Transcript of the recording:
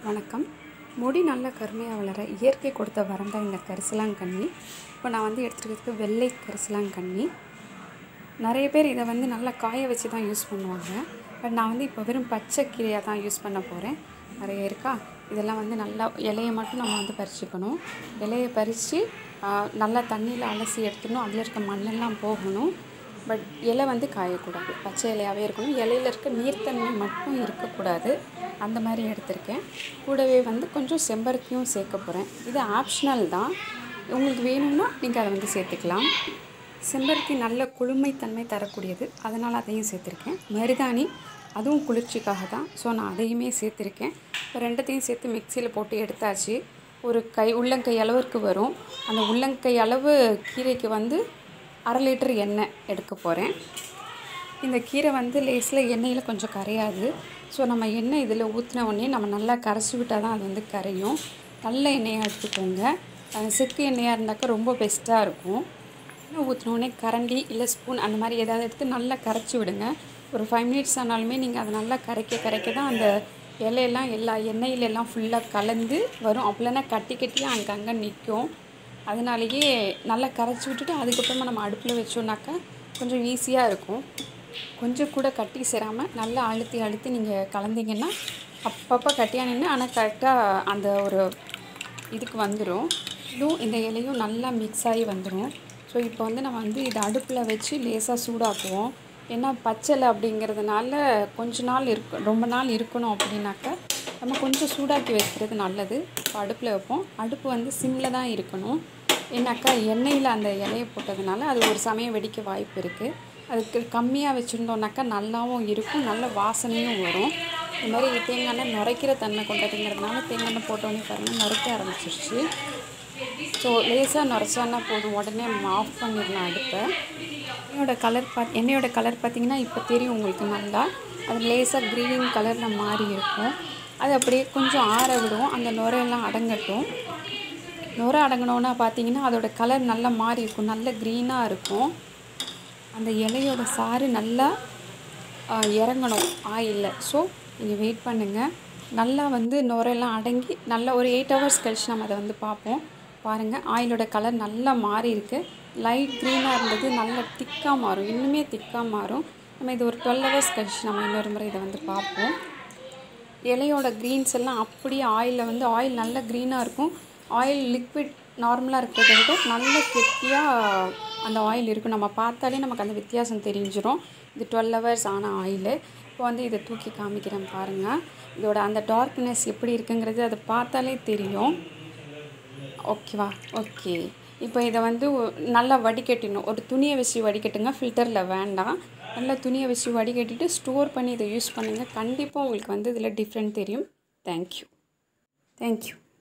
வணக்கம் முடி நல்லா கருமையாக வளர இயற்கை கொடுத்த வரம் தான் இந்த கரிசலாங்கண்ணி இப்போ நான் வந்து எடுத்துருக்கிறது வெள்ளை கரிசலாங்கண்ணி நிறைய பேர் இதை வந்து நல்லா காய வச்சு தான் யூஸ் பண்ணுவாங்க பட் நான் வந்து இப்போ வெறும் பச்சை கீரையாக தான் யூஸ் பண்ண போகிறேன் நிறைய இருக்கா இதெல்லாம் வந்து நல்லா இலையை மட்டும் நம்ம வந்து பறிச்சுக்கணும் இலையை பறித்து நல்லா தண்ணியில் அலசி எடுத்துடணும் அதில் இருக்க மண்ணெல்லாம் போகணும் பட் இலை வந்து காயக்கூடாது பச்சை இலையாகவே இருக்கணும் இலையில இருக்க நீர்த்தன்மை மட்டும் இருக்கக்கூடாது அந்த மாதிரி எடுத்திருக்கேன் கூடவே வந்து கொஞ்சம் செம்பருத்தியும் சேர்க்க போகிறேன் இது ஆப்ஷனல் தான் உங்களுக்கு வேணும்னா நீங்கள் அதை வந்து சேர்த்துக்கலாம் செம்பருத்தி நல்ல குளுமைத்தன்மை தரக்கூடியது அதனால் அதையும் சேர்த்துருக்கேன் மருதாணி அதுவும் குளிர்ச்சிக்காக தான் ஸோ நான் அதையுமே சேர்த்துருக்கேன் இப்போ ரெண்டத்தையும் சேர்த்து மிக்சியில் போட்டு எடுத்தாச்சு ஒரு கை உள்ளங்கை அளவுக்கு வரும் அந்த உள்ளங்கை அளவு கீரைக்கு வந்து அரை லிட்டர் எண்ணெய் எடுக்க போகிறேன் இந்த கீரை வந்து லேஸில் எண்ணெயில் கொஞ்சம் கரையாது ஸோ நம்ம எண்ணெய் இதில் ஊற்றின உடனே நம்ம நல்லா கரைச்சி விட்டால் தான் அது வந்து கரையும் நல்ல எண்ணெயாக எடுத்துக்கோங்க அஹ் செக்கு எண்ணெயாக இருந்தாக்கா ரொம்ப பெஸ்ட்டாக இருக்கும் எண்ணெய் ஊற்றின உடனே கரண்டி இல்லை ஸ்பூன் அந்த மாதிரி ஏதாவது எடுத்து நல்லா கரைச்சி விடுங்க ஒரு ஃபைவ் மினிட்ஸ் ஆனாலுமே நீங்கள் அதை நல்லா கரைக்க கரைக்க தான் அந்த இலையெல்லாம் எல்லா எண்ணெயில எல்லாம் ஃபுல்லாக கலந்து வரும் அப்படின்னா கட்டி கட்டியாக அங்கங்கே நிற்கும் அதனாலேயே நல்லா கரைச்சி விட்டுட்டு அதுக்கப்புறமா நம்ம அடுப்பில் வச்சோம்னாக்கா கொஞ்சம் ஈஸியாக இருக்கும் கொஞ்சம் கூட கட்டி சேராமல் நல்லா அழுத்தி அழுத்தி நீங்கள் கலந்தீங்கன்னா அப்பப்போ கட்டியாக நின்று ஆனால் கரெக்டாக அந்த ஒரு இதுக்கு வந்துடும் இதுவும் இந்த இலையும் நல்லா மிக்ஸ் ஆகி வந்துடும் ஸோ இப்போ வந்து நம்ம வந்து இதை அடுப்பில் வச்சு லேசாக சூடாக்குவோம் ஏன்னா பச்சலை அப்படிங்கிறதுனால கொஞ்ச நாள் இருக்கு ரொம்ப நாள் இருக்கணும் அப்படின்னாக்கா நம்ம கொஞ்சம் சூடாக்கி வைக்கிறது நல்லது இப்போ அடுப்பில் வைப்போம் அடுப்பு வந்து சிம்மில் தான் இருக்கணும் ஏன்னாக்கா எண்ணெயில் அந்த இலையை போட்டதுனால அது ஒரு சமயம் வெடிக்க வாய்ப்பு இருக்குது அதுக்கு கம்மியாக வச்சுருந்தோம்னாக்கா நல்லாவும் இருக்கும் நல்ல வாசனையும் வரும் இந்த மாதிரி தேங்காய் எண்ணெய் நுரைக்கிற தன்மை கொண்டதுங்கிறதுனால தேங்காய் எண்ணெய் போட்டோன்னே பாருங்கள் நுரைக்க ஆரம்பிச்சிருச்சு ஸோ லேசாக நுரைச்சானா போதும் உடனே நம்ம ஆஃப் பண்ணிடலாம் அடுப்பை எண்ணெயோட கலர் பார்த்து எண்ணெயோட கலர் பார்த்தீங்கன்னா இப்போ தெரியும் உங்களுக்கு நல்லா அது லேசாக க்ரீன் கலரில் மாறி இருக்கும் அது அப்படியே கொஞ்சம் ஆற விடுவோம் அந்த நுரையெல்லாம் அடங்கட்டும் நுரை அடங்கினோன்னா பார்த்தீங்கன்னா அதோட கலர் நல்லா மாறி இருக்கும் நல்ல க்ரீனாக இருக்கும் அந்த இலையோட சாறு நல்லா ஆ, இறங்கணும் ஆயிலில் ஸோ நீங்கள் வெயிட் பண்ணுங்கள் நல்லா வந்து நுரையெல்லாம் அடங்கி நல்லா ஒரு எயிட் ஹவர்ஸ் கழிச்சு நம்ம அதை வந்து பார்ப்போம் பாருங்கள் ஆயிலோட கலர் நல்லா மாறி இருக்கு லைட் க்ரீனாக இருந்தது நல்லா திக்காக மாறும் இன்னுமே திக்காக மாறும் நம்ம இது ஒரு டுவெல் ஹவர்ஸ் கழிச்சு நம்ம இன்னொரு முறை இதை வந்து பார்ப்போம் இலையோட க்ரீன்ஸ் எல்லாம் அப்படியே ஆயிலில் வந்து ஆயில் நல்ல க்ரீனாக இருக்கும் ஆயில் லிக்விட் நார்மலாக இருக்கிறத விட நல்ல கெட்டியாக அந்த ஆயில் இருக்கும் நம்ம பார்த்தாலே நமக்கு அந்த வித்தியாசம் தெரிஞ்சிடும் இது டுவெல் ஹவர்ஸ் ஆன ஆயில் இப்போ வந்து இதை தூக்கி காமிக்கிறேன் பாருங்கள் இதோட அந்த டார்க்னஸ் எப்படி இருக்குங்கிறது அதை பார்த்தாலே தெரியும் ஓகேவா ஓகே இப்போ இதை வந்து ஒ- நல்லா வடிகட்டிடணும் ஒரு துணியை வச்சு வடிகட்டுங்க ஃபில்டரில் வேண்டாம் நல்லா துணியை வச்சு வடிகட்டிட்டு ஸ்டோர் பண்ணி இதை யூஸ் பண்ணுங்கள் கண்டிப்பாக உங்களுக்கு வந்து இதில் டிஃப்ரெண்ட் தெரியும் தேங்க்யூ தேங்க்யூ